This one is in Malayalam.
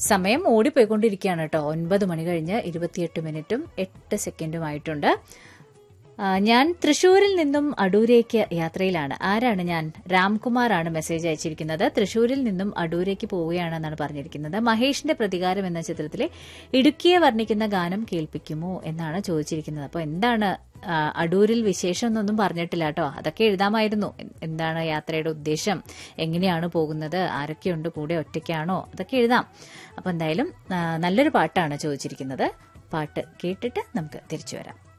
സമയം ഓടിപ്പോയിക്കൊണ്ടിരിക്കുകയാണ് കേട്ടോ ഒൻപത് മണി കഴിഞ്ഞ് ഇരുപത്തിയെട്ട് മിനിറ്റും എട്ട് സെക്കൻഡുമായിട്ടുണ്ട് ആ, ഞാൻ തൃശൂരിൽ നിന്നും അടൂരേക്ക് യാത്രയിലാണ് ആരാണ് ഞാൻ രാംകുമാറാണ് മെസ്സേജ് അയച്ചിരിക്കുന്നത് തൃശൂരിൽ നിന്നും അടൂരേക്ക് പോവുകയാണെന്നാണ് പറഞ്ഞിരിക്കുന്നത് മഹേഷിന്റെ പ്രതികാരം എന്ന ചിത്രത്തിലെ ഇടുക്കിയെ വർണ്ണിക്കുന്ന ഗാനം കേൾപ്പിക്കുമോ എന്നാണ് ചോദിച്ചിരിക്കുന്നത് അപ്പോൾ എന്താണ് ആ, അടൂരിൽ വിശേഷം എന്നൊന്നും പറഞ്ഞിട്ടില്ല കേട്ടോ അതൊക്കെ എഴുതാമായിരുന്നു എ- എന്താണ് യാത്രയുടെ ഉദ്ദേശം എങ്ങനെയാണ് പോകുന്നത് ആരൊക്കെയുണ്ട് കൂടെ ഒറ്റയ്ക്കാണോ അതൊക്കെ എഴുതാം അപ്പൊ എന്തായാലും ആ, നല്ലൊരു പാട്ടാണ് ചോദിച്ചിരിക്കുന്നത് പാട്ട് കേട്ടിട്ട് നമുക്ക് തിരിച്ചു വരാം